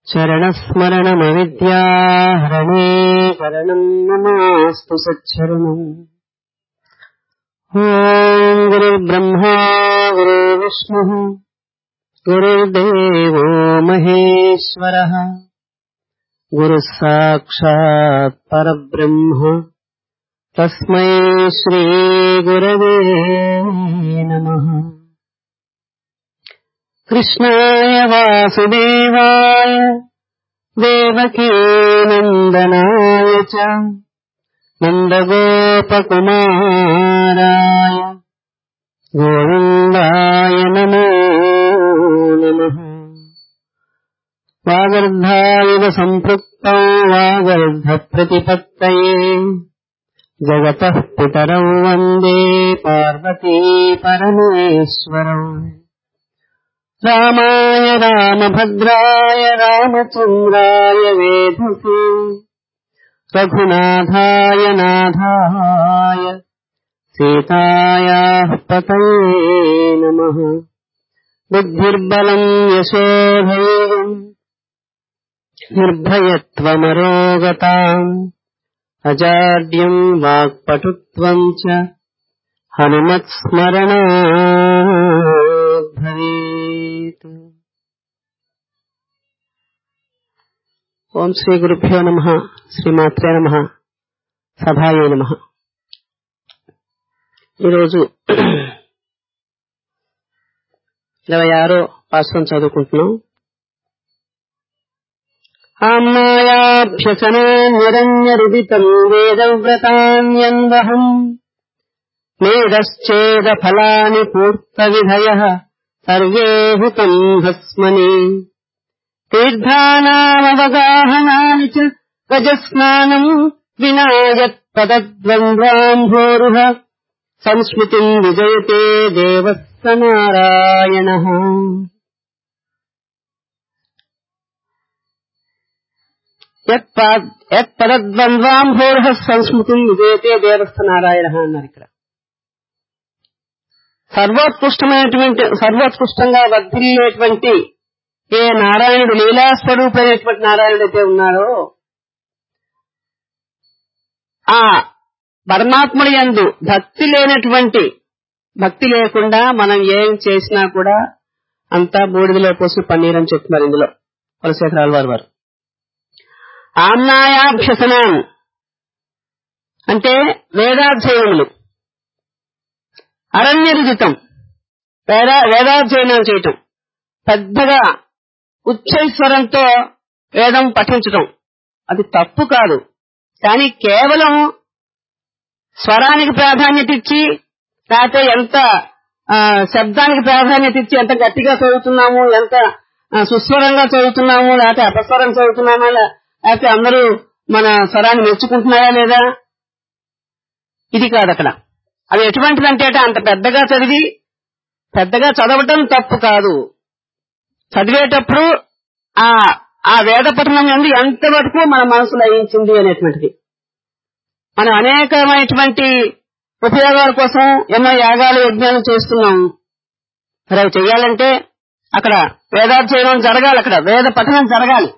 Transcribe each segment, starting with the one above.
చరణస్మరణమవిద్యాహరణే శరణం నమాస్తు సచ్చరణం ఓం గురుర్బ్రహ్మా గురు విష్ణు గురుర్దేవో మహేశ్వర గురు సాక్షాత్ పరబ్రహ్మ తస్మై శ్రీ గురవే నమః కృష్ణాయ వాసుదేవాయ దేవకీ నందనాయ చ నందగోపకుమారాయ గోవిందాయ నమో నమః వాగర్ధాయుగ సంపృక్తౌ వాగర్ధ ప్రతిపత్తయే జగతః పితరౌ వందే పార్వతీ పరమేశ్వరౌ రామాయ రామభద్రాయ రామచంద్రాయ వేధసే రఘునాథాయ నాథాయ సీతాయాः పతయే నమः బుద్ధిర్బలం యశోధైర్యం నిర్భయత్వమరోగతాम् అజాడ్యం వాక్పటుత్వం చ హనుమత్స్మరణా భవేత్ ఓం శ్రీ గురుభ్యో నమ శ్రీమాత్రే నమ సభాయే నమ ఈరోజు ఇరవై ఆరో పాశ్రం చదువుకుంటున్నాం ఆమ్నాయాభ్యసనాన్యరణ్యరుదితం వేదవ్రతాన్యందహం మేధశ్చేద ఫలాని పూర్త విధయ సర్వే హుతం భస్మని తీర్థానామవగాహనాని చ గజస్నానం వినాయత్ పదద్వంద్వాంభోరుహ సంస్మృతిం విజయతే దేవస్స నారాయణ యత్పదద్వంద్వాంభోరుహ సంస్మృతిం విజయతే దేవస్థ నారాయణ అన్నారు ఇక్కడ సర్వోత్కృష్టమైనటువంటి సర్వోత్కృష్టంగా వర్ధిల్లేటువంటి ఏ నారాయణుడు లీలాస్వరూపమైనటువంటి నారాయణుడు అయితే ఉన్నాడో ఆ పరమాత్ముడి యందు భక్తి లేనటువంటి భక్తి లేకుండా మనం ఏం చేసినా కూడా అంతా బూడిదలో పోసి పన్నీర్ అని చెప్తున్నారు ఇందులో కులశేఖరాల వారు వారు ఆమ్నాయాభ్యసనం అంటే వేదాధ్యయనములు అరణ్యరుదితం వేద వేదాధ్యయనం చేయటం పెద్దగా ఉచ్చైస్వరంతో వేదం పఠించటం అది తప్పు కాదు కానీ కేవలం స్వరానికి ప్రాధాన్యత ఇచ్చి లేకపోతే ఎంత శబ్దానికి ప్రాధాన్యత ఇచ్చి ఎంత గట్టిగా చదువుతున్నాము ఎంత సుస్వరంగా చదువుతున్నాము లేకపోతే అపస్వరం చదువుతున్నామా లేకపోతే అందరూ మన స్వరాన్ని మెచ్చుకుంటున్నారా లేదా ఇది కాదు అక్కడ అది ఎటువంటిదంటే అంత పెద్దగా చదివి పెద్దగా చదవటం తప్పు కాదు చదివేటప్పుడు ఆ ఆ వేద పఠనం ఎందు ఎంతవరకు మన మనసు లయించింది అనేటువంటిది మనం అనేకమైనటువంటి ఉపయోగాల కోసం ఎన్నో యాగాలు యజ్ఞాలు చేస్తున్నాం మరి అవి చెయ్యాలంటే అక్కడ వేదాధ్యయనం జరగాలి అక్కడ వేద పఠనం జరగాలి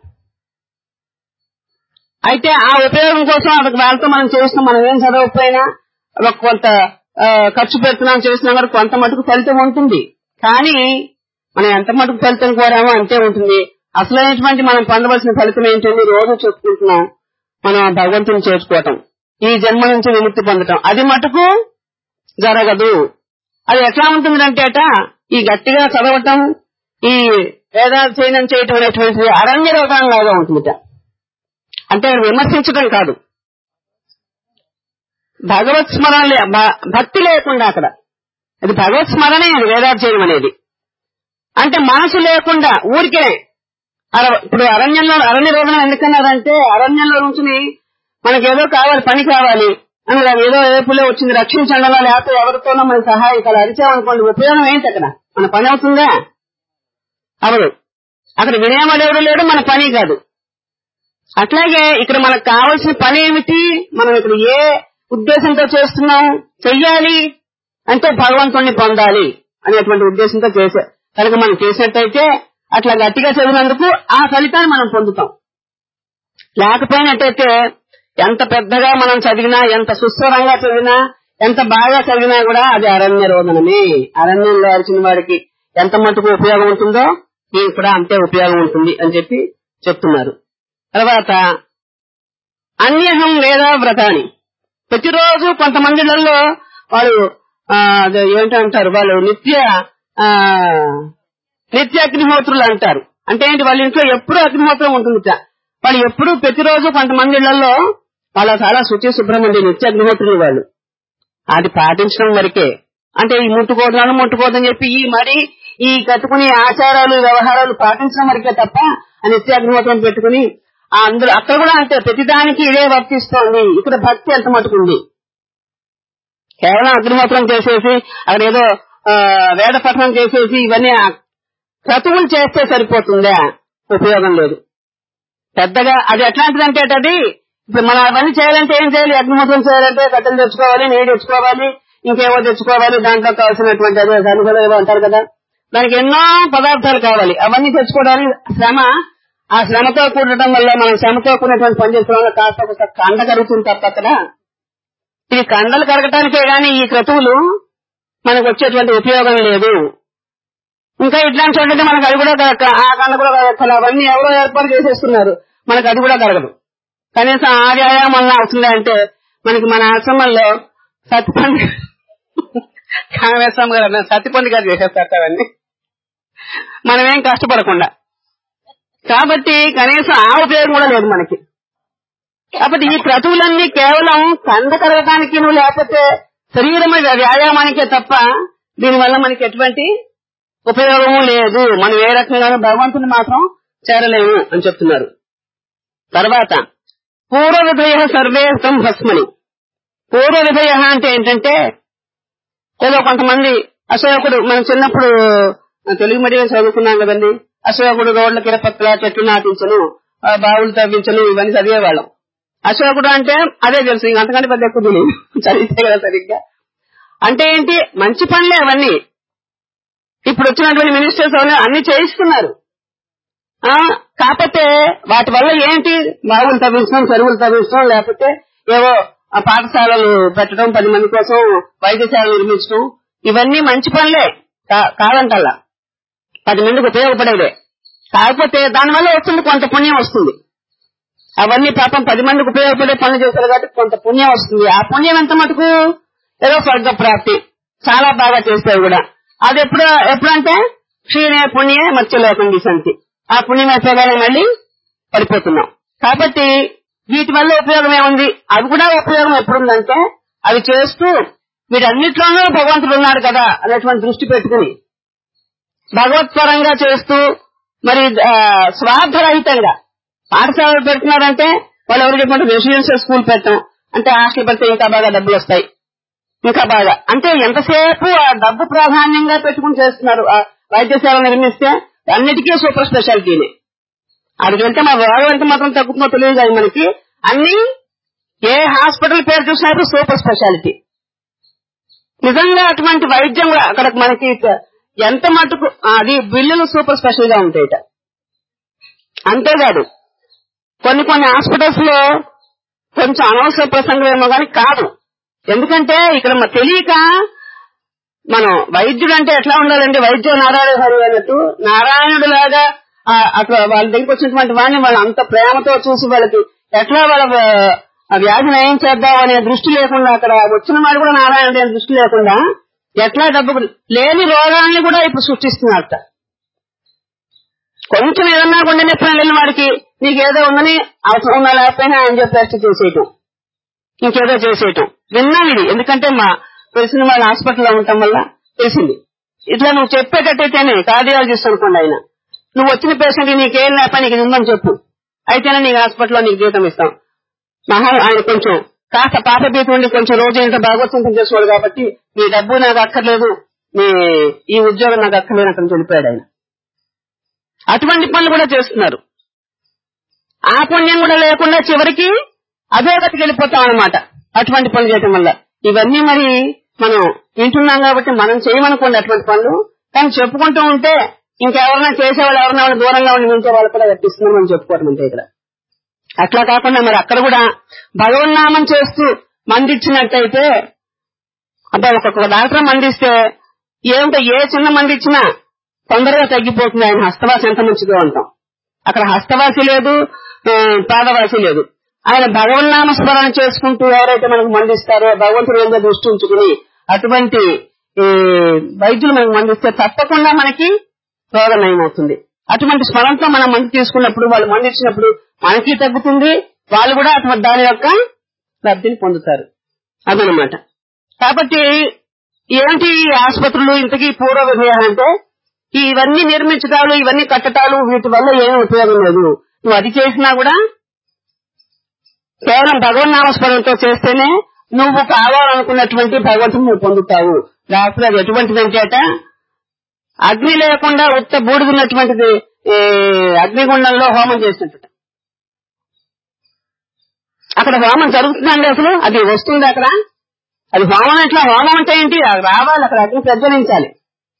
అయితే ఆ ఉపయోగం కోసం అదొక వాళ్ళతో మనం చేస్తున్నాం మనం ఏం చదవకపోయినా ఒక కొంత ఖర్చు పెడుతున్నాం చేసినా కూడా కొంత మటుకు ఫలితం ఉంటుంది కానీ మనం ఎంత మటుకు ఫలితం కోరామో అంతే ఉంటుంది అసలైనటువంటి మనం పొందవలసిన ఫలితం ఏంటంటే రోజు చెప్పుకుంటున్నాం మనం భగవంతుని చేర్చుకోవటం ఈ జన్మ నుంచి విముక్తి పొందటం అది మటుకు జరగదు అది ఎట్లా ఉంటుందంటేట ఈ గట్టిగా చదవటం ఈ వేదాధ్యయనం చేయటం అనేటువంటిది అరణ్య రోగాలాగా ఉంటుందిట అంటే విమర్శించడం కాదు భగవత్ స్మరణ భక్తి లేకుండా అక్కడ అది భగవత్ స్మరణే అది వేదాధ్యయనం అనేది అంటే మనసు లేకుండా ఊరికే ఇప్పుడు అరణ్యంలో అరణ్య రోగం ఎందుకన్నారంటే అరణ్యంలో నుంచి మనకేదో కావాలి పని కావాలి అని ఏదో ఏపులో వచ్చింది రక్షించండి లేకపోతే ఎవరితోనో మన సహాయకాలు అరిచామనుకోండి ఉపయోగం ఏంటి అక్కడ మన పని అవుతుందా అవదు అక్కడ వినేవాడెవడు లేడు మన పని కాదు అట్లాగే ఇక్కడ మనకు కావాల్సిన పని ఏమిటి మనం ఇక్కడ ఏ ఉద్దేశంతో చేస్తున్నాం చెయ్యాలి అంటే భగవంతుణ్ణి పొందాలి అనేటువంటి ఉద్దేశంతో చేసే కనుక మనం చేసినట్టయితే అట్లా గట్టిగా చదివినందుకు ఆ ఫలితాన్ని మనం పొందుతాం లేకపోయినట్టయితే ఎంత పెద్దగా మనం చదివినా ఎంత సుస్వరంగా చదివినా ఎంత బాగా చదివినా కూడా అది అరణ్య రోదనమే అరణ్యంలో అరిచిన వాడికి ఎంత మటుకు ఉపయోగం ఉంటుందో దీనికి కూడా అంతే ఉపయోగం ఉంటుంది అని చెప్పి చెప్తున్నారు తర్వాత అన్యహం లేదా వ్రతాన్ని ప్రతిరోజు కొంతమందిలలో వాళ్ళు ఆ, అదే ఏంటంటారు వాళ్ళు నిత్య ఆ, నిత్య అగ్నిహోత్రులు అంటారు అంటే ఏంటి వాళ్ళ ఇంట్లో ఎప్పుడూ అగ్నిహోత్రం ఉంటుంది వాళ్ళు ఎప్పుడు ప్రతిరోజు కొంతమంది ఇళ్లలో వాళ్ళ చాలా శుచి శుభ్రం ఉండి నిత్య అగ్నిహోత్రులు వాళ్ళు అది పాటించడం వరకే అంటే ఈ ముట్టుకోవద్దు ముట్టుకోవద్దని చెప్పి ఈ మరి ఈ కట్టుకునే ఆచారాలు వ్యవహారాలు పాటించడం వరకే తప్ప ఆ నిత్య అగ్నిహోత్రం పెట్టుకుని ఆ అందరూ అక్కడ కూడా అంతే ప్రతిదానికి ఇదే వర్తిస్తోంది ఇక్కడ భక్తి ఎంత మటుకుంది కేవలం అగ్నిహోత్రం చేసేసి అక్కడ ఏదో ఆ, వేద పఠనం చేసేసి ఇవన్నీ ఆ క్రతువులు చేస్తే సరిపోతుందా ఉపయోగం లేదు పెద్దగా అది ఎట్లాంటిదంటే అది ఇప్పుడు మనం అవన్నీ చేయాలంటే ఏం చేయాలి అగ్నిహోత్రం చేయాలంటే కట్టెలు తెచ్చుకోవాలి నీరు తెచ్చుకోవాలి ఇంకేవో తెచ్చుకోవాలి దాంట్లో కావాల్సినటువంటి అదే సరుకులు ఏవో అంటారు కదా దానికి ఎన్నో పదార్థాలు కావాలి అవన్నీ తెచ్చుకోవడానికి శ్రమ ఆ శ్రమతో కూడటం వల్ల మనం శ్రమతో కూడినటువంటి పని చేసుకోవడం వల్ల కాస్త కొంత కండ కరుగుతుంది తప్ప అక్కడ ఇది కండలు కరగటానికే గాని ఈ క్రతువులు మనకు వచ్చేటువంటి ఉపయోగం లేదు ఇంకా ఇట్లాంటి చోట్లయితే మనకు అది కూడా కరగ- ఆ కండ కూడా కరగక్కల అవన్నీ ఎవరో ఏర్పాటు చేసేస్తున్నారు మనకు అది కూడా కరగదు కనీసం ఆ వ్యాయామం అవుతుంది అంటే మనకి మన ఆశ్రమంలో సత్తిపండి కామేశ్వరం గారు అన్నారు, సత్తిపండి గారు చేసేస్తారు అవన్నీ మనమేం కష్టపడకుండా కాబట్టి కనీసం ఆ ఉపయోగం కూడా లేదు మనకి కాబట్టి ఈ క్రతువులన్నీ కేవలం కండ కలగటానికి నువ్వు లేకపోతే శరీరం మీద వ్యాయామానికే తప్ప దీనివల్ల మనకి ఎటువంటి ఉపయోగము లేదు మనం ఏ రకంగానూ భగవంతుని మాత్రం చేరలేము అని చెప్తున్నారు తర్వాత పూర్వ విధయ సర్వేస్తం భస్మని పూర్వ విధయ అంటే ఏంటంటే ఏదో కొంతమంది అశోకుడు మనం చిన్నప్పుడు తెలుగు మీడియం చదువుకున్నాం కదండి అశోకుడు రోడ్ల కిరపక్కల చెట్లు నాటించను ఆ బావులు తవ్వించను ఇవన్నీ చదివేవాళ్ళం అశోకుడు అంటే అదే తెలుసు ఇంక అంతకంటే పెద్ద ఎక్కువ తెలియదు చదివితే కదా సరిగ్గా అంటే ఏంటి మంచి పనులే అవన్నీ ఇప్పుడు వచ్చినటువంటి మినిస్టర్స్ అవన్నీ అన్ని చేయిస్తున్నారు ఆ కాకపోతే వాటి వల్ల ఏంటి బావులు తవ్వించడం చెరువులు తవ్వించడం లేకపోతే ఏవో ఆ పాఠశాలలు పెట్టడం పది మంది కోసం వైద్యశాలలు నిర్మించడం ఇవన్నీ మంచి పనులే కా- కాదంటల్లా పది మందికి ఉపయోగపడేదే కాకపోతే దానివల్ల వస్తుంది కొంత పుణ్యం వస్తుంది అవన్నీ పాపం పది మందికి ఉపయోగపడే పనులు చేశారు కాబట్టి కొంత పుణ్యం వస్తుంది ఆ పుణ్యం ఎంత మటుకు ఏదో స్వర్గ ప్రాప్తి చాలా బాగా చేస్తారు కూడా అది ఎప్పుడు ఎప్పుడంటే క్షీణే పుణ్యే మత్స్యలోకం సంతి ఆ పుణ్యం అయిపోగానే మళ్ళీ పడిపోతున్నాం కాబట్టి వీటి వల్ల ఉపయోగం ఏముంది అవి కూడా ఉపయోగం ఎప్పుడుందంటే అవి చేస్తూ వీటన్నిటిలోనూ భగవంతుడు ఉన్నాడు కదా అనేటువంటి దృష్టి పెట్టుకుని భగవత్పరంగా చేస్తూ మరి ఆ, స్వార్థరహితంగా పాఠశాలలు పెడుతున్నారంటే వాళ్ళు ఎవరు చెప్పంటే రెసిడెన్షియల్ స్కూల్ పెట్టాం అంటే హాస్టల్ పెడితే ఇంకా బాగా డబ్బులు వస్తాయి ఇంకా బాగా అంటే ఎంతసేపు ఆ డబ్బు ప్రాధాన్యంగా పెట్టుకుని చేస్తున్నారు ఆ వైద్యసేవ నిర్మిస్తే అన్నిటికీ సూపర్ స్పెషాలిటీనే అది వెళ్తే మా రోగం ఎంత మాత్రం తగ్గుతుందో తెలియదు కానీ మనకి అన్ని ఏ హాస్పిటల్ పేరు చూసినా అయితే సూపర్ స్పెషాలిటీ నిజంగా అటువంటి వైద్యం కూడా అక్కడ మనకి ఎంత మటుకు అది బిల్లులు సూపర్ స్పెషల్ గా ఉంటాయట అంతేకాదు కొన్ని కొన్ని హాస్పిటల్స్ లో కొంచెం అనవసర ప్రసంగం ఏమో కానీ కాదు ఎందుకంటే ఇక్కడ మ- తెలియక మనం వైద్యుడు అంటే ఎట్లా ఉండాలంటే వైద్య నారాయణ హరి అన్నట్టు నారాయణుడు లాగా ఆ, అట్లా వాళ్ళ దగ్గరికి వచ్చినటువంటి వాడిని వాళ్ళు అంత ప్రేమతో చూసి వాళ్ళకి ఎట్లా వాళ్ళ ఆ, ఆ వ్యాధి నయం చేద్దాం అనే దృష్టి లేకుండా అక్కడ వచ్చిన వాడు కూడా నారాయణుడు అనే దృష్టి లేకుండా ఎట్లా డబ్బు లేని రోగాల్ని కూడా ఇప్పుడు సృష్టిస్తున్నారట కొంచెం ఏదన్నా గుండె నొప్పి వెళ్ళిన వాడికి నీకేదో ఉందని అవసరం ఉన్నా లేకపోయినా ఆయన చెప్పి టెస్ట్ చేసేయటం ఇంకేదో చేసేయటం విన్నాం ఇది ఎందుకంటే మా తెలిసిన వాళ్ళ హాస్పిటల్లో ఉండటం వల్ల తెలిసింది ఇట్లా నువ్వు చెప్పేటట్టయితేనే కార్డియాలజిస్ట్ అనుకోండి ఆయన నువ్వు వచ్చిన పేషెంట్ నీకేం లేకపోతే నీకు ఇది ఉందని చెప్పు అయితేనే నీకు హాస్పిటల్లో నీకు జీతం ఇస్తాం మహా ఆయన కొంచెం కాస్త పాత బీతి ఉండి కొంచెం రోజు ఇంత భాగవతం చేసుకోవాలి కాబట్టి మీ డబ్బు నాకు అక్కర్లేదు మీ ఈ ఉద్యోగం నాకు అక్కర్లేదు అక్కడ వెళ్ళిపోయాడు ఆయన అటువంటి పనులు కూడా చేస్తున్నారు ఆ పుణ్యం కూడా లేకుండా చివరికి అధోగతికి వెళ్ళిపోతాం అనమాట అటువంటి పనులు చేయటం వల్ల ఇవన్నీ మరి మనం వింటున్నాం కాబట్టి మనం చేయమనుకోండి అటువంటి పనులు కానీ చెప్పుకుంటూ ఉంటే ఇంకెవరన్నా చేసేవాళ్ళు ఎవరన్నా వాళ్ళు దూరంగా ఉండి మించే వాళ్ళు కూడా వర్తిస్తుందని మనం చెప్పుకోవడం అంతే ఇక్కడ అట్లా కాకుండా మరి అక్కడ కూడా భగవన్నామం చేస్తూ మందిచ్చినట్టయితే అంటే ఒక్కొక్క డాక్టర్ మందిస్తే ఏమిటో ఏ చిన్న మందిచ్చినా తొందరగా తగ్గిపోతుంది ఆయన హస్తవాసి ఎంత మంచిదో అంటాం అక్కడ హస్తవాసి లేదు ఆ, పాదవాసి లేదు ఆయన భగవన్నామ స్మరణ చేసుకుంటూ ఎవరైతే మనకు మందిస్తారో భగవంతుడు ఏందో దృష్టి ఉంచుకుని అటువంటి ఈ, వైద్యులు మనకు మందిస్తే తప్పకుండా మనకి రోగం నయమవుతుంది అటువంటి స్మరణతో మనం మంది తీసుకున్నప్పుడు వాళ్ళు మంది ఇచ్చినప్పుడు మనకి తగ్గుతుంది వాళ్ళు కూడా అటువంటి దాని యొక్క లబ్ధిని పొందుతారు అదనమాట కాబట్టి ఏంటి ఈ ఆసుపత్రులు ఇంతకీ పూర్వ విధేయ అంటే ఇవన్నీ నిర్మించటాలు ఇవన్నీ కట్టటాలు వీటి వల్ల ఏమీ ఉపయోగం లేదు నువ్వు అది చేసినా కూడా కేవలం భగవన్ నామస్మరణతో చేస్తేనే నువ్వు కావాలనుకున్నటువంటి భగవంతుని నువ్వు పొందుతావు లేకపోతే అది ఎటువంటిదంటే అట అగ్ని లేకుండా ఉత్త బూడిదున్నటువంటిది ఈ అగ్నిగుండంలో హోమం చేసినట్టు అక్కడ హోమం జరుగుతుందండి అసలు అది వస్తుంది అక్కడ అది హోమం ఎట్లా హోమం అంటే ఏంటి అది రావాలి అక్కడ అగ్ని ప్రజ్వలించాలి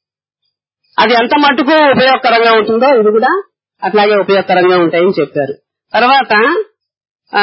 అది ఎంత మట్టుకు ఉపయోగకరంగా ఉంటుందో ఇది కూడా అట్లాగే ఉపయోగకరంగా ఉంటాయని చెప్పారు తర్వాత ఆ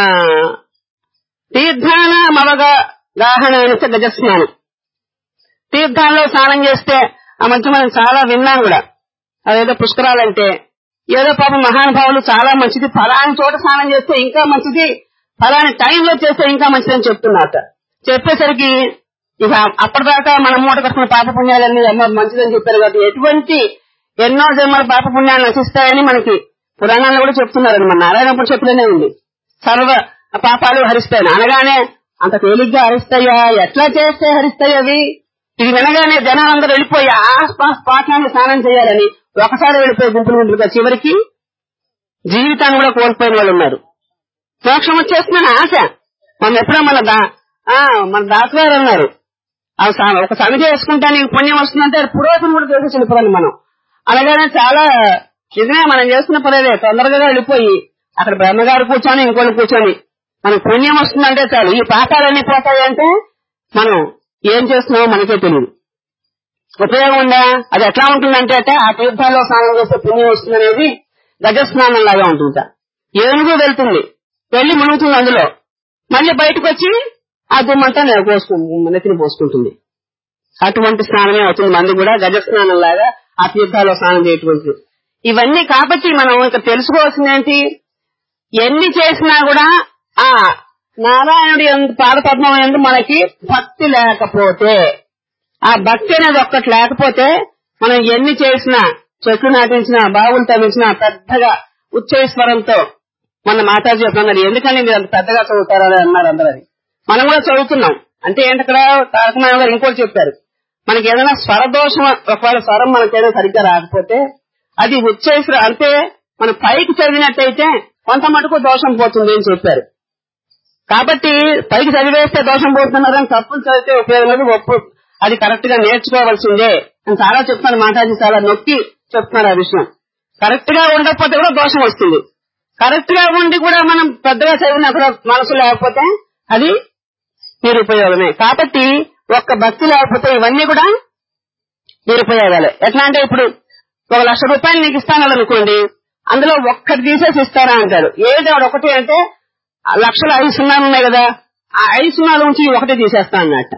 తీర్థాన మవగా గాహన గజస్నానం తీర్థాల్లో స్నానం చేస్తే ఆ మధ్య మనం చాలా విన్నాం కూడా అదేదో పుష్కరాలంటే ఏదో పాపం మహానుభావులు చాలా మంచిది ఫలాని చోట స్నానం చేస్తే ఇంకా మంచిది ఫలాని టైంలో చేస్తే ఇంకా మంచిదని చెప్తున్నారు చెప్పేసరికి ఇక అప్పటిదాకా మనం మూట కట్టుకున్న పాప పుణ్యాలన్నీ అమ్మ మంచిదని చెప్పారు కాబట్టి ఎటువంటి ఎన్నో జన్మల పాప పుణ్యాలు నశిస్తాయని మనకి పురాణాలు కూడా చెప్తున్నారు మన నారాయణప్పుడు చెప్పలేనే ఉంది సర్వ పాపాలు హరిస్తాయని అనగానే అంత తేలిగ్గా హరిస్తాయా ఎట్లా చేస్తే హరిస్తాయి అవి ఇది వినగానే జనాలందరూ వెళ్ళిపోయి ఆస్పాస్ పాఠాన్ని స్నానం చేయాలని ఒకసారి వెళ్ళిపోయి గుంపులు గుంపులుగా చివరికి జీవితాన్ని కూడా కోల్పోయిన వాళ్ళు ఉన్నారు మోక్షం వచ్చేస్తుందని ఆశ మనం ఎప్పుడో మన దా ఆ, మన దాస్ గారు అన్నారు ఆ స- ఒక సమితి వేసుకుంటా నీకు పుణ్యం వస్తుందంటే అది పురోహితులు కూడా చేసి వెళ్ళిపోవాలి మనం అలాగనే చాలా నిజమే మనం చేస్తున్న పనేదే తొందరగా వెళ్ళిపోయి అక్కడ బ్రహ్మగారు కూర్చొని ఇంకోళ్ళు కూర్చొని మనకు పుణ్యం వస్తుందంటే చాలు ఈ పాపాలన్నీ పోతాయి అంటే మనం ఏం చేస్తున్నామో మనకే తెలియదు ఉపయోగం ఉందా అది ఎట్లా ఉంటుందంటే అంటే ఆ తీర్థాల్లో స్నానం చేస్తే పుణ్యం వస్తుందనేది గజస్నానం లాగా ఉంటుందా ఏనుగు వెళ్తుంది వెళ్లి మునుగుతుంది అందులో మళ్ళీ బయటకు వచ్చి ఆ దుమ్మంతా నె- పోసుకుంటుంది నెత్తిని పోసుకుంటుంది అటువంటి స్నానమే అవుతుంది మంది కూడా గజ స్నానం లాగా ఆ తీర్థాల్లో స్నానం చేయటువంటి ఇవన్నీ కాబట్టి మనం ఇంకా తెలుసుకోవాల్సింది ఏంటి ఎన్ని చేసినా కూడా ఆ నారాయణుడి యందు పాదపద్మం ఎందు మనకి భక్తి లేకపోతే ఆ భక్తి అనేది ఒక్కటి లేకపోతే మనం ఎన్ని చేసినా చెట్లు నాటించినా బావులు తవ్వించినా పెద్దగా ఉచ్చైస్వరంతో మన మాతాజీ చెప్పన్నారు ఎందుకని మీరు అంత పెద్దగా చదువుతారని అన్నారు అందరూ అది మనం కూడా చదువుతున్నాం అంటే ఏంటి అక్కడ తారకమాయ గారు ఇంకోటి చెప్పారు మనకి ఏదైనా స్వరదోషం ఒకవేళ స్వరం మనకి ఏదైనా సరిగ్గా రాకపోతే అది ఉచ్చేశ్వర అంటే మన పైకి చదివినట్టయితే కొంత మటుకు దోషం పోతుంది అని చెప్పారు కాబట్టి పైకి చదివేస్తే దోషం పోతున్నారని తప్పులు చదివితే ఉపయోగం లేదు ఒప్పు అది కరెక్ట్ గా నేర్చుకోవాల్సిందే అని చాలా చెప్తాను మాతాజీ చాలా నొక్కి చెప్తున్నారు ఆ విషయం కరెక్ట్ గా ఉండకపోతే కూడా దోషం వస్తుంది కరెక్ట్ గా ఉండి కూడా మనం పెద్దగా చదివినా కూడా మనసు లేకపోతే అది నిరుపయోగమే కాబట్టి ఒక్క భక్తి లేకపోతే ఇవన్నీ కూడా నిరుపయోగాలే ఎట్లా అంటే ఇప్పుడు ఒక లక్ష రూపాయలు నీకు ఇస్తాను అనుకోండి అందులో ఒక్కటి తీసేసి ఇస్తారా అంటారు ఏది ఆవిడ ఒకటి అంటే ఆ లక్షలు ఐదు సున్నాలు ఉన్నాయి కదా ఆ ఐదు సున్నాల నుంచి ఒకటి తీసేస్తా అన్నట్ట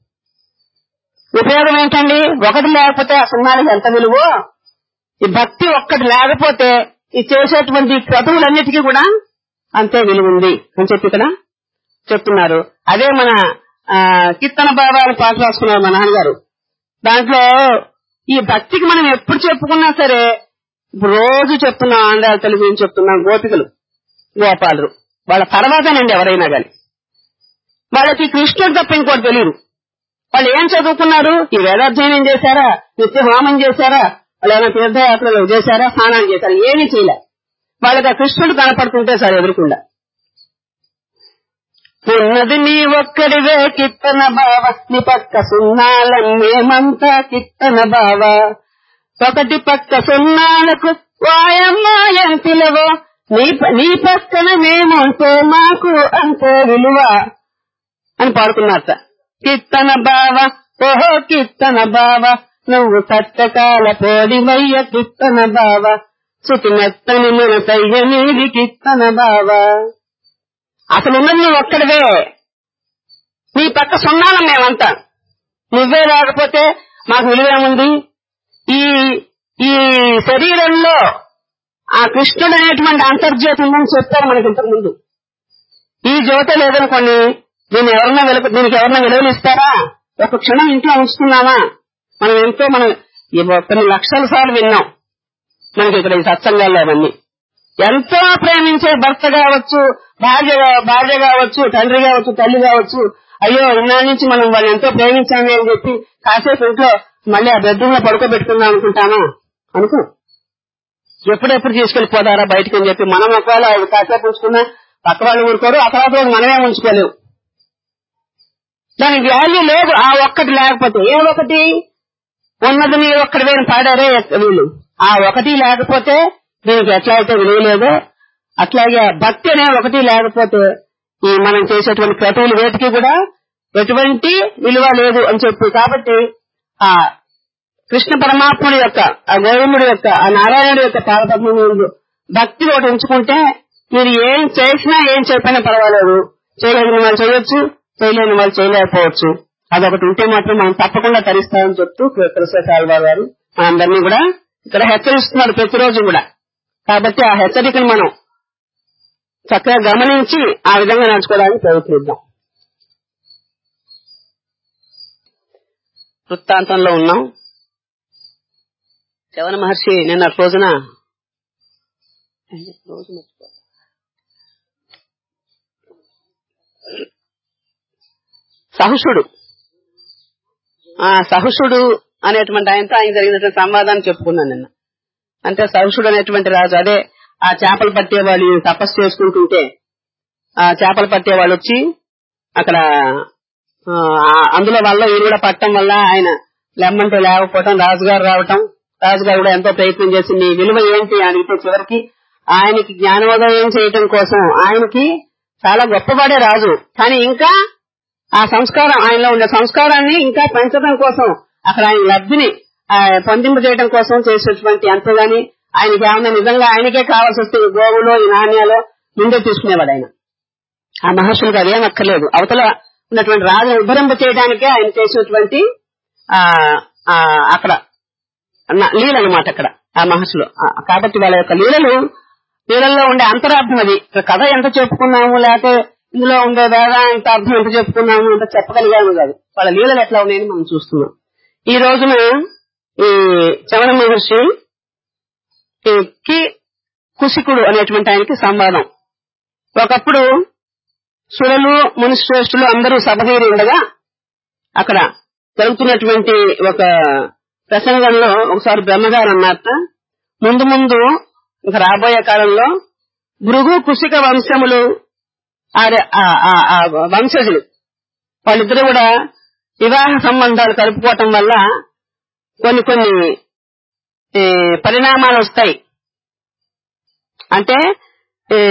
ఉపయోగం ఏంటండి ఒకటి లేకపోతే ఆ సున్నాలకి ఎంత విలువో ఈ భక్తి ఒక్కటి లేకపోతే ఈ చేసేటువంటి క్రతువులన్నిటికీ కూడా అంతే విలువ ఉంది అని చెప్పి ఇక్కడ చెప్తున్నారు అదే మన ఆ, కీర్తన బాబా అని పాట రాసుకున్నారు మా నాన్నగారు దాంట్లో ఈ భక్తికి మనం ఎప్పుడు చెప్పుకున్నా సరే ఇప్పుడు రోజు చెప్తున్నాం ఆంధ్రాల తెలుగు గురించి చెప్తున్నాం గోపికలు గోపాలురు వాళ్ళ తర్వాతనండి ఎవరైనా గాని వాళ్ళకి కృష్ణుడు తప్ప ఇంకోటి తెలియదు వాళ్ళు ఏం చదువుకున్నారు ఈ వేదాధ్యయనం చేశారా నిత్య హోమం చేశారా వాళ్ళు ఏమైనా తీర్థయాత్రలు చేశారా స్నానాలు చేశారా ఏమీ చేయలే వాళ్ళకి ఆ కృష్ణుడు కనపడుతుంటే సరే ఎదురుకుండా ఉన్నది నీ ఒక్కడివే కిత్తన బావ నీ పక్క సున్నాలన్నేమంతా కిత్తన బావ ఒకటి పక్క సున్నాలకు వాయమ్మాయం పిలవో నీ ప- నీ పక్కన మేముంటే మాకు అంతే విలువ అని పాడుకున్నారట కిత్తన బావ ఓహో కిత్తన బావ నువ్వు కట్టకాల పోడివయ్య కిత్తన బావ సుతి మెత్తని మన తయ్య నీది కిత్తన బావ అసలు ఉన్నది నువ్వు ఒక్కడివే నీ పక్క సున్నాలం మేమంతా నువ్వే రాకపోతే మాకు విలువేముంది ఈ ఈ శరీరంలో ఆ కృష్ణుడు అనేటువంటి అంతర్జ్యోతి ఉందని చెప్పారు మనకి ఇంతకు ముందు ఈ జ్యోతి లేదనుకోండి దీన్ని ఎవరన్నా వెలుగు దీనికి ఎవరన్నా విలువలు ఇస్తారా ఒక క్షణం ఇంట్లో ఉంచుతున్నామా మనం ఎంతో మనం ఈ కొన్ని లక్షల సార్లు విన్నాం మనకి ఇక్కడ ఈ సత్సంగాల్లో అవన్నీ ఎంతో ప్రేమించే భర్త కావచ్చు భార్య కా- భార్య కావచ్చు తండ్రి కావచ్చు తల్లి కావచ్చు అయ్యో ఇన్నాళ్ళ నుంచి మనం వాళ్ళు ఎంతో ప్రేమించాలి అని చెప్పి కాసేపు ఇంట్లో మళ్ళీ ఆ బెడ్రూమ్ లో పడుకోబెట్టుకుందాం అనుకుంటామా అనుకో ఎప్పుడెప్పుడు తీసుకెళ్లిపోతారా బయటకు అని చెప్పి మనం ఒకవేళ అది కాసేపు ఉంచుకున్నా పక్క వాళ్ళు ఊరుకోరు ఆ తర్వాత రోజు మనమే ఉంచుకోలేవు దానికి వాల్యూ లేదు ఆ ఒక్కటి లేకపోతే ఏ ఒకటి ఉన్నది నీ ఒక్కటి వేరు పాడారే వీళ్ళు ఆ ఒకటి లేకపోతే దీనికి ఎట్లా అయితే విలువ లేదో అట్లాగే భక్తి అనే ఒకటి లేకపోతే ఈ మనం చేసేటువంటి క్రతువులు వేటికి కూడా ఎటువంటి విలువ లేదు అని చెప్పి కాబట్టి ఆ కృష్ణ పరమాత్ముడి యొక్క ఆ గోవిందుడి యొక్క ఆ నారాయణుడి యొక్క పాదపద్మ ముందు భక్తి ఒకటి ఉంచుకుంటే మీరు ఏం చేసినా ఏం చెప్పినా పర్వాలేదు చేయలేని వాళ్ళు చేయొచ్చు చేయలేని వాళ్ళు చేయలేకపోవచ్చు అదొకటి ఉంటే మాత్రం మనం తప్పకుండా తరిస్తామని చెప్తూ కృష్ణ సాల్వార్ గారు మనందరినీ కూడా ఇక్కడ హెచ్చరిస్తున్నారు ప్రతిరోజు కూడా కాబట్టి ఆ హెచ్చరికను మనం చక్కగా గమనించి ఆ విధంగా నడుచుకోవడానికి ప్రయత్నిద్దాం వృత్తాంతంలో ఉన్నాం శవన మహర్షి నిన్న రోజున రోజు మర్చిపో. సహుషుడు ఆ సహుషుడు అనేటువంటి ఆయనతో ఆయన జరిగినటువంటి సంవాదాన్ని చెప్పుకున్నాను నిన్న అంటే సహుషుడు అనేటువంటి రాజు అదే ఆ చేపలు పట్టే వాళ్ళు ఈయన తపస్సు చేసుకుంటుంటే ఆ చేపలు పట్టే వాళ్ళు వచ్చి అక్కడ ఆ, అందులో వల్ల ఈయన కూడా పట్టడం వల్ల ఆయన లెమ్మంటే లేకపోవటం రాజుగారు రావటం రాజుగారు కూడా ఎంతో ప్రయత్నం చేసి నీ విలువ ఏంటి అని అడిగితే చివరికి ఆయనకి జ్ఞానోదయం చేయటం కోసం ఆయనకి చాలా గొప్పవాడే రాజు కానీ ఇంకా ఆ సంస్కారం ఆయనలో ఉండే సంస్కారాన్ని ఇంకా పెంచడం కోసం అక్కడ ఆయన లబ్ధిని ఆ, పొందింపు చేయడం కోసం చేసేటువంటి అంతగాని ఆయనకి ఏమన్నా నిజంగా ఆయనకే కావాల్సి వస్తే ఈ గోవులో ఈ నాణ్యాలో ముందే తీసుకునేవాడు ఆయన ఆ మహర్షులకు అదేం అక్కర్లేదు అవతల ఉన్నటువంటి రాజు ఉద్ధరింప చేయడానికే ఆయన చేసినటువంటి ఆ ఆ, అక్కడ న- లీల అనమాట అక్కడ ఆ మహర్షులు ఆ, కాబట్టి వాళ్ళ యొక్క లీలలు లీలల్లో ఉండే అంతరార్థం అది ఇక్కడ కథ ఎంత చెప్పుకున్నాము లేకపోతే ఇందులో ఉండే వేదాంత అర్థం ఎంత చెప్పుకున్నాము ఎంత చెప్పగలిగాము కాదు వాళ్ళ లీలలు ఎట్లా ఉన్నాయని మనం చూస్తున్నాం ఈ రోజున ఈ చవన మహర్షి ఈ కి కుశికుడు అనేటువంటి ఆయనకి సంవాదం ఒకప్పుడు సురలు మునిశ్రేష్ఠులు అందరూ సభదీరి ఉండగా అక్కడ జరుగుతున్నటువంటి ఒక ప్రసంగంలో ఒకసారి బ్రహ్మగారు అన్నారట ముందు ముందు ఇక రాబోయే కాలంలో భృగు కుశిక వంశములు ఆ- ఆ- ఆ- ఆ వంశజులు వాళ్ళిద్దరూ కూడా వివాహ సంబంధాలు కలుపుకోవటం వల్ల కొన్ని కొన్ని ఏ, పరిణామాలు వస్తాయి అంటే ఏ,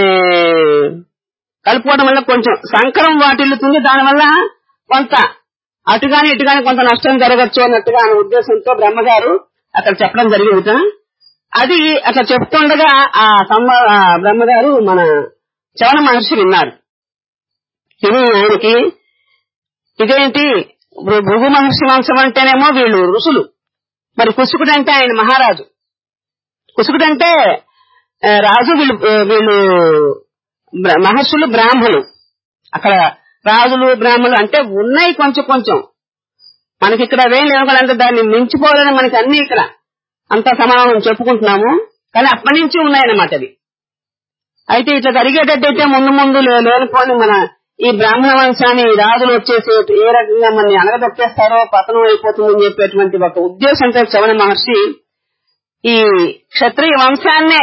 కలుపుకోవడం వల్ల కొంచెం సంకరం వాటిల్లుతుంది దానివల్ల కొంత అటుగాని ఇటుగాని కొంత నష్టం జరగచ్చు అన్నట్టుగా ఆయన ఉద్దేశంతో బ్రహ్మగారు అక్కడ చెప్పడం జరిగింది అది అట్లా చెప్తుండగా ఆ సమ్మ ఆ బ్రహ్మగారు మన చవన మహర్షి విన్నారు విని ఆయనకి ఇదేంటి భృ- భృగు మహర్షి వంశం అంటేనేమో వీళ్ళు ఋషులు మరి కుసుకుడు అంటే ఆయన మహారాజు కుసుకుడు అంటే ఆ, రాజు వీళ్ళు ఆ, వీళ్ళు బ్ర- మహర్షులు బ్రాహ్మణులు అక్కడ రాజులు బ్రాహ్మణులు అంటే ఉన్నాయి కొంచెం కొంచెం మనకి ఇక్కడ అవేం లేవు కదా అంటే దాన్ని మించిపోవాలని మనకి అన్ని ఇక్కడ అంత సమానం చెప్పుకుంటున్నాము కానీ అప్పటి నుంచి ఉన్నాయన్నమాట అవి అయితే ఇట్లా జరిగేటట్టయితే ముందు ముందు లే- లేనిపోని మన ఈ బ్రాహ్మణ వంశాన్ని ఈ రాజులు వచ్చేసి ఏ రకంగా మనని అనగదొక్కేస్తారో పతనం అయిపోతుందని చెప్పేటువంటి ఒక ఉద్దేశంతో చవన మహర్షి ఈ క్షత్రియ వంశాన్నే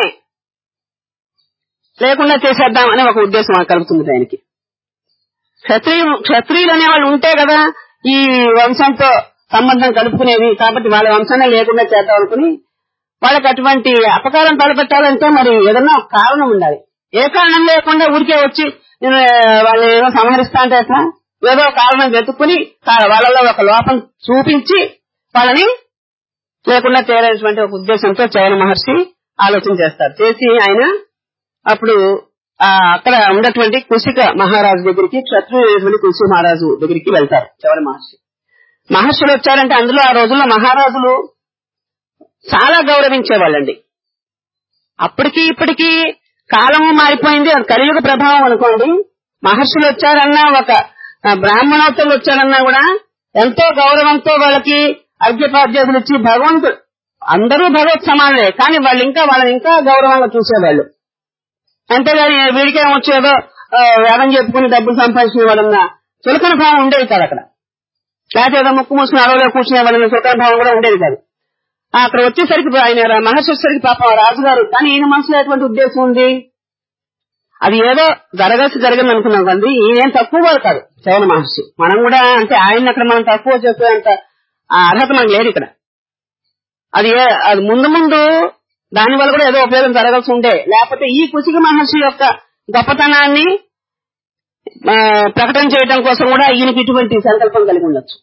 లేకుండా చేసేద్దాం అనే ఒక ఉద్దేశం కలుగుతుంది ఆయనకి క్షత్రియ క్షత్రియులు అనే వాళ్ళు ఉంటే కదా ఈ వంశంతో సంబంధం కలుపుకునేవి కాబట్టి వాళ్ళ వంశాన్ని లేకుండా చేద్దాం అనుకుని వాళ్ళకి అటువంటి అపకారం తలపెట్టాలంటే మరి ఏదన్నా ఒక కారణం ఉండాలి ఏ కారణం లేకుండా ఊరికే వచ్చి నేను వాళ్ళు ఏదో సంహరిస్తా అంటే ఎట్లా ఏదో కారణం వెతుక్కుని కా- వాళ్ళలో ఒక లోపం చూపించి వాళ్ళని లేకుండా చేరేటువంటి ఒక ఉద్దేశంతో చవన మహర్షి ఆలోచన చేస్తారు చేసి ఆయన అప్పుడు ఆ అక్కడ ఉన్నటువంటి కుశిక మహారాజు దగ్గరికి క్షత్రియుడైనటువంటి కుశిక మహారాజు దగ్గరికి వెళ్తారు చవన మహర్షి మహర్షులు వచ్చారంటే అందులో ఆ రోజుల్లో మహారాజులు చాలా గౌరవించేవాళ్ళండి అప్పటికి ఇప్పటికి కాలము మారిపోయింది అది కలియుగ ప్రభావం అనుకోండి మహర్షులు వచ్చారన్నా ఒక ఆ, బ్రాహ్మణోత్తములు వచ్చారన్నా కూడా ఎంతో గౌరవంతో వాళ్ళకి అర్ఘ్యపాద్యాదులు ఇచ్చి భగవంతుడు అందరూ భగవత్ సమానులే కానీ వాళ్ళు ఇంకా వాళ్ళని ఇంకా గౌరవంగా చూసేవాళ్ళు అంతేగాని వీడికేం వచ్చేదో ఆ, వేదం చెప్పుకుని డబ్బులు సంపాదించిన వాళ్ళన్న చులకన భావం ఉండేది కాదు అక్కడ లేకపోతే ఏదో ముక్కు మూసుకుని అడవిలో కూర్చునే వాళ్ళని చులకన భావం కూడా ఉండేది కాదు ఆ, అక్కడ వచ్చేసరికి ఆయన రా- మహర్షి వచ్చేసరికి పాపం ఆ రాజుగారు కానీ ఈయన మనసులో ఎటువంటి ఉద్దేశం ఉంది అది ఏదో జరగాల్సి జరిగింది అనుకున్నాం కానీ ఈయనేం తక్కువ వాడు కాదు చవన మహర్షి మనం కూడా అంటే ఆయన అక్కడ మనం తక్కువ చెప్పేంత ఆ అర్హత మనకు లేదు ఇక్కడ అది ఏ- అది ముందు ముందు దాని వల్ల కూడా ఏదో ఉపయోగం జరగాల్సి ఉండే లేకపోతే ఈ కుచిక మహర్షి యొక్క గొప్పతనాన్ని ఆ, ప్రకటన చేయడం కోసం కూడా ఈయనకి ఇటువంటి సంకల్పం కలిగి ఉండొచ్చు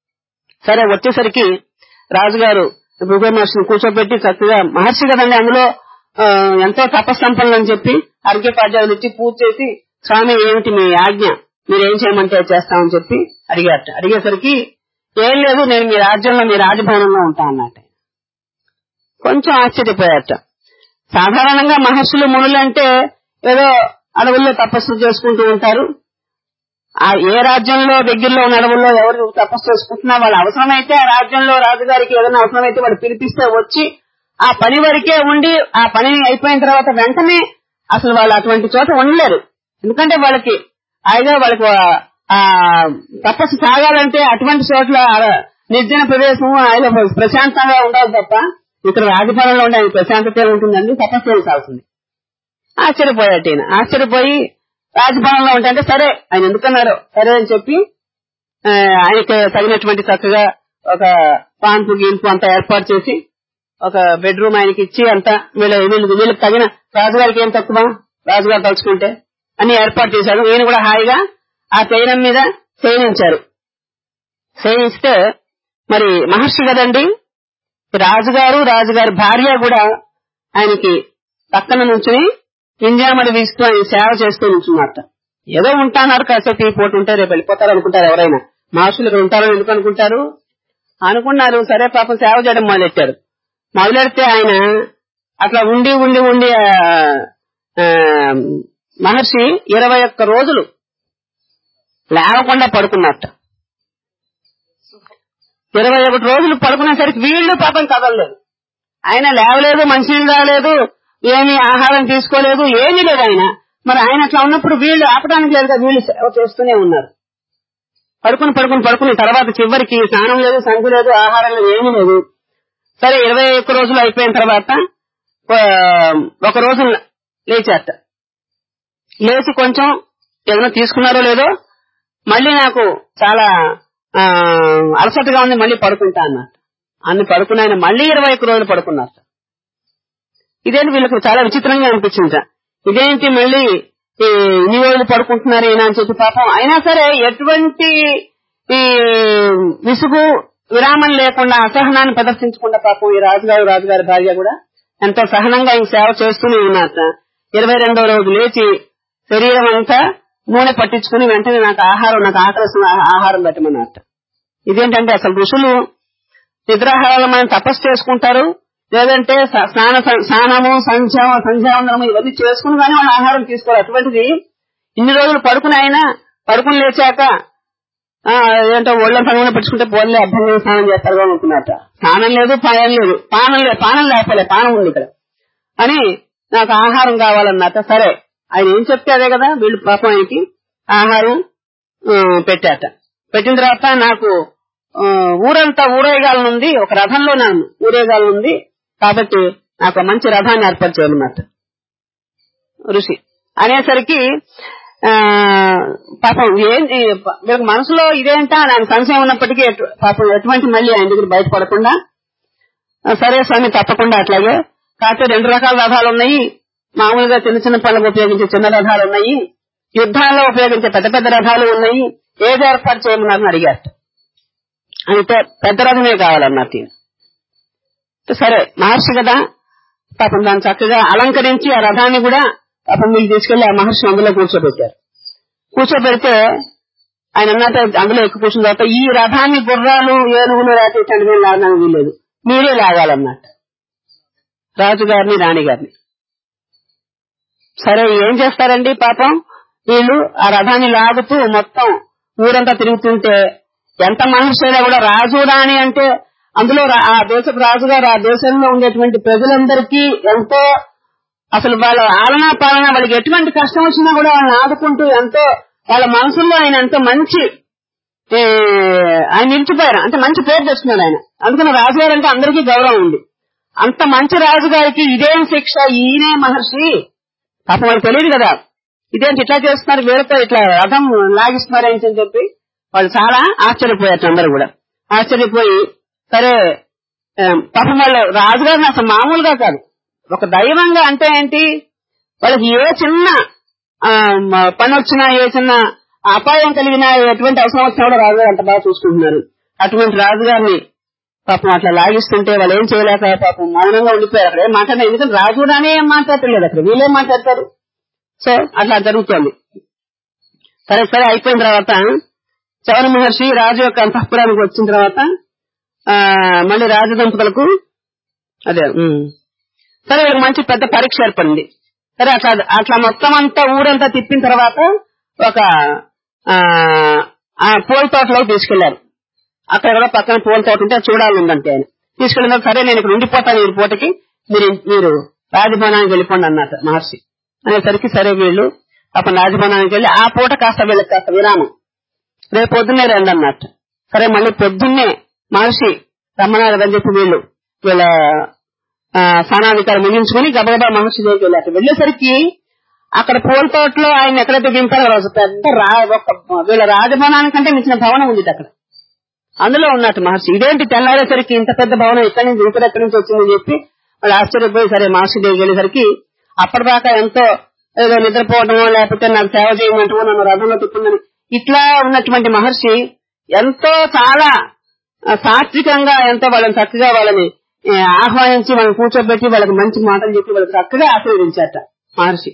సరే వచ్చేసరికి రాజుగారు భృగ మహర్షిని కూర్చోబెట్టి చక్కగా మహర్షి కదండి అందులో ఆ, ఎంతో తపస్సంపన్నులు అని చెప్పి అర్ఘ్యపాద్యాలు ఇచ్చి పూజ చేసి స్వామి ఏమిటి మీ ఆజ్ఞ మీరు ఏం చేయమంటే అది చేస్తామని చెప్పి అడిగారట అడిగేసరికి ఏం లేదు నేను మీ రాజ్యంలో మీ రాజభవనంలో ఉంటా అన్నట్టు కొంచెం ఆశ్చర్యపోయారట సాధారణంగా మహర్షులు మునులు అంటే ఏదో అడవుల్లో తపస్సులు చేసుకుంటూ ఉంటారు ఆ ఏ రాజ్యంలో దగ్గరలో ఉన్న అడవుల్లో ఎవరు తపస్సు చేసుకుంటున్నా వాళ్ళ అవసరమైతే ఆ రాజ్యంలో రాజుగారికి ఏదైనా అవసరమైతే వాడు పిలిపిస్తే వచ్చి ఆ పని వరకే ఉండి ఆ పని అయిపోయిన తర్వాత వెంటనే అసలు వాళ్ళు అటువంటి చోట ఉండలేరు ఎందుకంటే వాళ్ళకి అయిగా వాళ్ళకి ఆ- ఆ తపస్సు సాగాలంటే అటువంటి చోట్ల నిర్జన ప్రదేశం ఆయన ప్రశాంతంగా ఉండాలి తప్ప ఇక్కడ రాజభవనంలో ఉండే ఆయన ప్రశాంతత ఉంటుందండి తపస్సు చేయాల్సింది ఆశ్చర్యపోయాట ఈయన ఆశ్చర్యపోయి రాజభవనంలో ఉంటే సరే ఆయన ఎందుకన్నారు సరే అని చెప్పి ఆ, ఆయనకి తగినటువంటి చక్కగా ఒక పాన్పు గీన్పు అంతా ఏర్పాటు చేసి ఒక బెడ్రూమ్ ఆయనకి ఇచ్చి అంతా వీళ్ళ వీళ్ళు వీళ్ళకి తగిన రాజుగారికి ఏం తక్కువ రాజుగారు తలుచుకుంటే అన్ని ఏర్పాటు చేశారు ఈయన కూడా హాయిగా ఆ శయనం మీద శయనించారు శయనిస్తే మరి మహర్షి కదండి రాజుగారు రాజుగారి భార్య కూడా ఆయనకి పక్కన నుంచుని ఇంజామడి వీస్తూ ఆయన సేవ చేస్తూ నుంచున్నట్ట ఏదో ఉంటాన్నారు కాసేపు ఈ పూట ఉంటే రేపు వెళ్ళిపోతారు అనుకుంటారు ఎవరైనా మహర్షులు ఇక్కడ ఉంటారని ఎందుకు అనుకుంటారు అనుకున్నారు సరే పాపం సేవ చేయడం మొదలెట్టారు మొదలెడితే ఆయన అట్లా ఉండి ఉండి ఉండి ఆ, ఆ, మహర్షి ఇరవై ఒక్క రోజులు లేవకుండా పడుకున్నట్ట ఇరవై ఒకటి రోజులు పడుకునేసరికి వీళ్ళు పాపం కదలలేదు ఆయన లేవలేదు మంచినీళ్ళు రాలేదు ఏమీ ఆహారం తీసుకోలేదు ఏమీ లేదు ఆయన మరి ఆయన అట్లా ఉన్నప్పుడు వీళ్ళు ఆపడానికి లేదు కదా వీళ్ళు సేవ చేస్తూనే ఉన్నారు పడుకుని పడుకుని పడుకుని తర్వాత చివరికి స్నానం లేదు సంధి లేదు ఆహారం లేదు ఏమీ లేదు సరే ఇరవై ఒక్క రోజులు అయిపోయిన తర్వాత ఆ, ఒక రోజు లేచారట లేచి కొంచెం ఏదైనా తీసుకున్నారో లేదో మళ్ళీ నాకు చాలా ఆ, అలసటగా ఉంది మళ్ళీ పడుకుంటా అన్నట్టు అన్ని పడుకున్న ఆయన మళ్ళీ ఇరవై ఒక్క రోజులు పడుకున్నారు ఇదేంటి వీళ్ళకి చాలా విచిత్రంగా అనిపించింది ఇదేంటి మళ్ళీ ఈ ఇన్ని రోజులు పడుకుంటున్నారు ఈయన అని చెప్పి పాపం అయినా సరే ఎటువంటి ఈ విసుగు విరామం లేకుండా అసహనాన్ని ప్రదర్శించకుండా పాపం ఈ రాజుగారు రాజుగారి భార్య కూడా ఎంతో సహనంగా ఈ సేవ చేస్తూనే ఉన్నారట ఇరవై రెండో రోజు లేచి శరీరం అంతా నూనె పట్టించుకుని వెంటనే నాకు ఆహారం నాకు ఆకలిసిన ఆహారం పెట్టమన్నట్ట ఇదేంటంటే అసలు ఋషులు నిద్రాహారాలు మనం తపస్సు చేసుకుంటారు లేదంటే స- స్నాన స్నానము సంధ్య సంధ్యావందనము ఇవన్నీ చేసుకుని కానీ వాళ్ళు ఆహారం తీసుకోవాలి అటువంటిది ఇన్ని రోజులు పడుకుని అయినా పడుకుని లేచాక ఆ, ఏంటో ఒళ్ళంతా నూనె పెట్టుకుంటే పోలే అభ్యంగా స్నానం చేస్తారు అనుకున్నట్ట స్నానం లేదు పానం లేదు పానం లేదు పానం లేకపోలే పానం ఉంది ఇక్కడ అని నాకు ఆహారం కావాలన్నట్ట సరే ఆయన ఏం చెప్తే అదే కదా వీళ్ళు పాపం ఆయనకి ఆహారం ఆ, పెట్టాట పెట్టిన తర్వాత నాకు ఆ, ఊరంతా ఊరేగాలనుంది ఒక రథంలో నన్ను ఊరేగాలనుంది కాబట్టి నాకు ఒక మంచి రథాన్ని ఏర్పాటు చేయమన్నట్టు ఋషి అనేసరికి ఆ పాపం ఏం వీళ్ళకి మనసులో ఇదేంటా అని ఆయన సంశయం ఉన్నప్పటికీ ఎటు- పాపం ఎటువంటి మళ్ళీ ఆయన దగ్గర బయటపడకుండా ఆ, సరే స్వామి తప్పకుండా అట్లాగే కాకపోతే రెండు రకాల రథాలు ఉన్నాయి మామూలుగా చిన్న చిన్న పనులకు ఉపయోగించే చిన్న రథాలు ఉన్నాయి యుద్ధాల్లో ఉపయోగించే పెద్ద పెద్ద రథాలు ఉన్నాయి ఏది ఏర్పాటు చేయమన్నారని అడిగారు అయితే పెద్ద రథమే కావాలన్నట్టు ఈయన. సరే మహర్షి కదా పాపం దాన్ని చక్కగా అలంకరించి ఆ రథాన్ని కూడా పాపం వీళ్ళు తీసుకెళ్లి ఆ మహర్షి అందులో కూర్చోబెట్టారు కూర్చోబెడితే ఆయన అన్నట్టు అందులో ఎక్కువ కూర్చున్న తర్వాత ఈ రథాన్ని గుర్రాలు ఏనుగులు లేకపోతే ఇట్లాంటివి లాగడానికి వీల్లేదు మీరే లాగాలన్నట్టు రాజుగారిని రాణిగారిని సరే ఏం చేస్తారండి పాపం వీళ్ళు ఆ రథాన్ని లాగుతూ మొత్తం ఊరంతా తిరుగుతుంటే ఎంత మనుషులైనా కూడా రాజు రాణి అంటే అందులో రా- ఆ దేశపు రాజుగారు ఆ దేశంలో ఉండేటువంటి ప్రజలందరికీ ఎంతో అసలు వాళ్ళ ఆలన పాలన వాళ్ళకి ఎటువంటి కష్టం వచ్చినా కూడా వాళ్ళని ఆదుకుంటూ ఎంతో వాళ్ళ మనసుల్లో ఆయన ఎంతో మంచి ఏ, ఆయన నిలిచిపోయారు అంటే మంచి పేరు తెచ్చుకున్నాడు ఆయన అందుకని రాజుగారు అంటే అందరికీ గౌరవం ఉంది అంత మంచి రాజుగారికి ఇదేం శిక్ష ఈయనే మహర్షి పాపం వాళ్ళకి తెలియదు కదా ఇదేంటి ఇట్లా చేస్తున్నారు వీళ్ళతో ఇట్లా రథం లాగిస్తున్నారు ఏంటి అని చెప్పి వాళ్ళు చాలా ఆశ్చర్యపోయారు అందరూ కూడా ఆశ్చర్యపోయి సరే ఆ, పాపం వాళ్ళు రాజుగారిని అసలు మామూలుగా కాదు ఒక దైవంగా అంటే ఏంటి వాళ్ళకి ఏ చిన్న ఆ, మ- పని వచ్చినా ఏ చిన్న అపాయం కలిగినా ఎటువంటి అవసరం వచ్చినా కూడా రాజుగారు అంత బాగా చూసుకుంటున్నారు అటువంటి రాజుగారిని పాపం అట్లా లాగిస్తుంటే వాళ్ళు ఏం చేయలేక పాపం మౌనంగా ఉండిపోయారు అక్కడ ఏం మాట్లాడలేదు ఎందుకంటే రాజు రానే ఏం మాట్లాడలేదు అక్కడ వీళ్ళేం మాట్లాడతారు సో అట్లా జరుగుతోంది సరే సరే అయిపోయిన తర్వాత చవన మహర్షి రాజు యొక్క అంతఃపురానికి వచ్చిన తర్వాత ఆ మళ్ళీ రాజదంపతులకు అదే ఉమ్. సరే వీళ్ళకి మంచి పెద్ద పరీక్ష ఏర్పడింది సరే అట్లా అట్లా మొత్తం అంతా ఊరంతా తిప్పిన తర్వాత ఒక ఆ ఆ పూల తోటలోకి తీసుకెళ్లారు అక్కడ కూడా పక్కన పూల తోట ఉంటే చూడాలి ఉందంటే ఆయన తీసుకెళ్ళిన తర్వాత, సరే నేను ఇక్కడ ఉండిపోతాను ఈ పూటకి మీరు మీరు రాజభవనానికి వెళ్ళిపోండి అన్నట్టు మహర్షి అనేసరికి సరే వీళ్ళు అప్పుడు రాజభవనానికి వెళ్ళి ఆ పూట కాస్త వీళ్ళకి కాస్త విరామం రేపు పొద్దున్నే రండి అన్నట్టు సరే మళ్ళీ పొద్దున్నే మహర్షి రమ్మన్నారు అని చెప్పి వీళ్ళు వీళ్ళ ఆ, స్నానాధికారం ముగించుకుని గబగబా మహర్షి దగ్గరికి వెళ్ళారు వెళ్ళేసరికి అక్కడ పూల తోటలో ఆయన ఎక్కడైతే దింపారో ఆ రోజు పెద్ద రా ఒక వీళ్ళ రాజభవనానికంటే మించిన భవనం ఉంది అక్కడ అందులో ఉన్నట్టు మహర్షి ఇదేంటి తెల్లారేసరికి ఇంత పెద్ద భవనం ఎక్కడి నుంచి ఇక్కడ ఎక్కడి నుంచి వచ్చిందని చెప్పి వాళ్ళు ఆశ్చర్యపోయి సరే మహర్షి దగ్గరికి వెళ్ళేసరికి అప్పటిదాకా ఎంతో ఏదో నిద్రపోవడమో లేకపోతే నాకు సేవ చేయమంటమో నన్ను రథంలో తిప్పుందని ఇట్లా ఉన్నటువంటి మహర్షి ఎంతో చాలా ఆ, సాత్వికంగా ఎంతో వాళ్ళని చక్కగా వాళ్ళని ఆ, ఆహ్వానించి వాళ్ళని కూర్చోబెట్టి వాళ్ళకి మంచి మాటలు చెప్పి వాళ్ళకి చక్కగా ఆశీర్వదించారట మహర్షి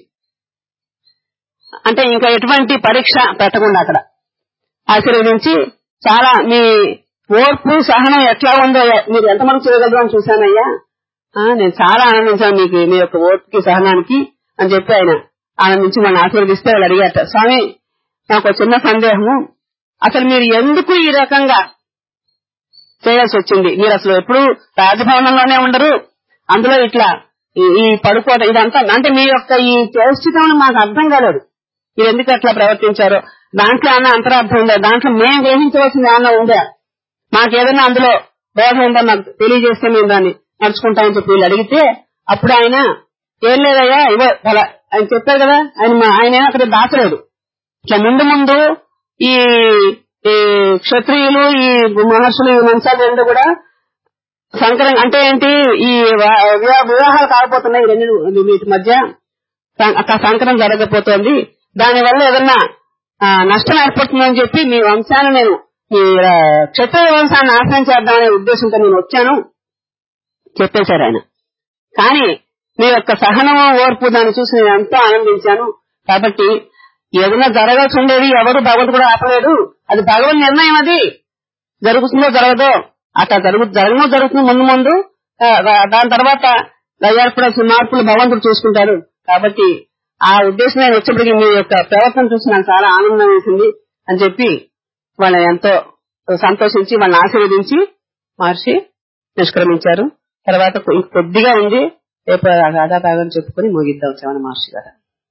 అంటే ఇంకా ఎటువంటి పరీక్ష పెట్టకుండా అక్కడ ఆశీర్వదించి చాలా మీ ఓర్పు సహనం ఎట్లా ఉందో మీరు ఎంతమంది చేయగలరు అని చూశానయ్యా ఆ, నేను చాలా ఆనందించాను మీకు మీ యొక్క ఓర్పుకి సహనానికి అని చెప్పి ఆయన ఆనందించి వాళ్ళని ఆశీర్వదిస్తే వాళ్ళు అడిగారట స్వామి నాకు ఒక చిన్న సందేహము అసలు మీరు ఎందుకు ఈ రకంగా చేయాల్సి వచ్చింది మీరు అసలు ఎప్పుడు రాజభవనంలోనే ఉండరు అందులో ఇట్లా ఈ ఈ పడుకోవడం ఇదంతా అంటే మీ యొక్క ఈ చేష్టం మాకు అర్థం కాలేదు మీరు ఎందుకు అట్లా ప్రవర్తించారో దాంట్లో ఏమన్నా అంతరార్థం ఉందా దాంట్లో మేము గ్రహించవలసింది ఏమన్నా ఉందా మాకేదైనా అందులో బోధ ఉందా నాకు తెలియజేస్తే మేము దాన్ని నడుచుకుంటామని చెప్పి వీళ్ళు అడిగితే అప్పుడు ఆయన ఏం లేదయ్యా ఇవో అలా ఆయన చెప్పారు కదా ఆయన మా- ఆయన ఏం అక్కడ దాచలేదు ఇట్లా ముందు ముందు ఈ ఈ క్షత్రియులు ఈ మహర్షులు ఈ మంచాలు రెండు కూడా సంకరం అంటే ఏంటి ఈ వ- వివా- వివాహాలు కాకపోతున్నాయి ఈ రెండు వీటి మధ్య సం- అక్కడ సంకరం జరగకపోతోంది దానివల్ల ఏదన్నా ఆ, నష్టం ఏర్పడుతుందని చెప్పి మీ వంశాన్ని నేను ఈ ఆ, క్షత్రియ వంశాన్ని నాశనం చేద్దామనే ఉద్దేశంతో నేను వచ్చాను చెప్పేశారు ఆయన కానీ మీ యొక్క సహనం ఓర్పు దాన్ని చూసి నేను ఎంతో ఆనందించాను కాబట్టి ఏదైనా జరగాల్సి ఉండేది ఎవరు భగవంతుడు కూడా ఆపలేడు అది భగవన్ నిర్ణయం అది జరుగుతుందో జరగదో అట్లా జరుగు జరగనో జరుగుతుంది ముందు ముందు ఆ, దా- దాని తర్వాత ఏర్పడాల్సిన మార్పులు భగవంతుడు చూసుకుంటారు కాబట్టి ఆ ఉద్దేశం నేను వచ్చేప్పటికి మీ యొక్క ప్రవర్తన చూసి నాకు చాలా ఆనందం వేసింది అని చెప్పి వాళ్ళని ఎంతో సంతోషించి వాళ్ళని ఆశీర్వదించి మహర్షి నిష్క్రమించారు తర్వాత కొ- ఇంక కొద్దిగా ఉంది రేపు రాధాభాగం చెప్పుకొని ముగిద్దాం చవన మహర్షి గారు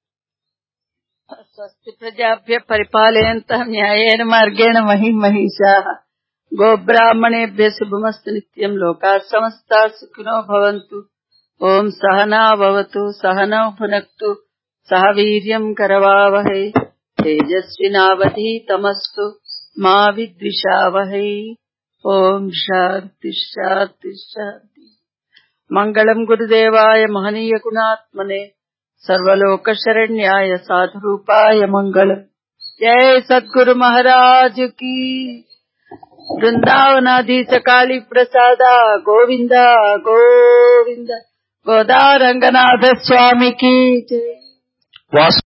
స్వస్తి ప్రజాభ్య పరిపాలయంత న్యాయేన మార్గేణ మహిం మహిషా గోబ్రాహ్మణేభ్య శుభమస్తు నిత్యం లోకా సమస్తా సుఖినో భవంతు ఓం సహనా భవతు సహనౌ భునక్తు సహ వీర్యం కరవావహై తేజస్వినావధీతమస్తు మా విద్విషావహై ఓం శాంతి శాంతి శాంతి మంగళం గురుదేవాయ మహనీయ గుణాత్మనే సర్వలోక శరణ్యాయ సాధురూపాయ మంగళం జయ సద్గురు మహారాజ్ की బృందావనాధీశ కాళీ ప్రసాద గోవింద గోవింద గోదారంగనాథ స్వామికి జై వాసు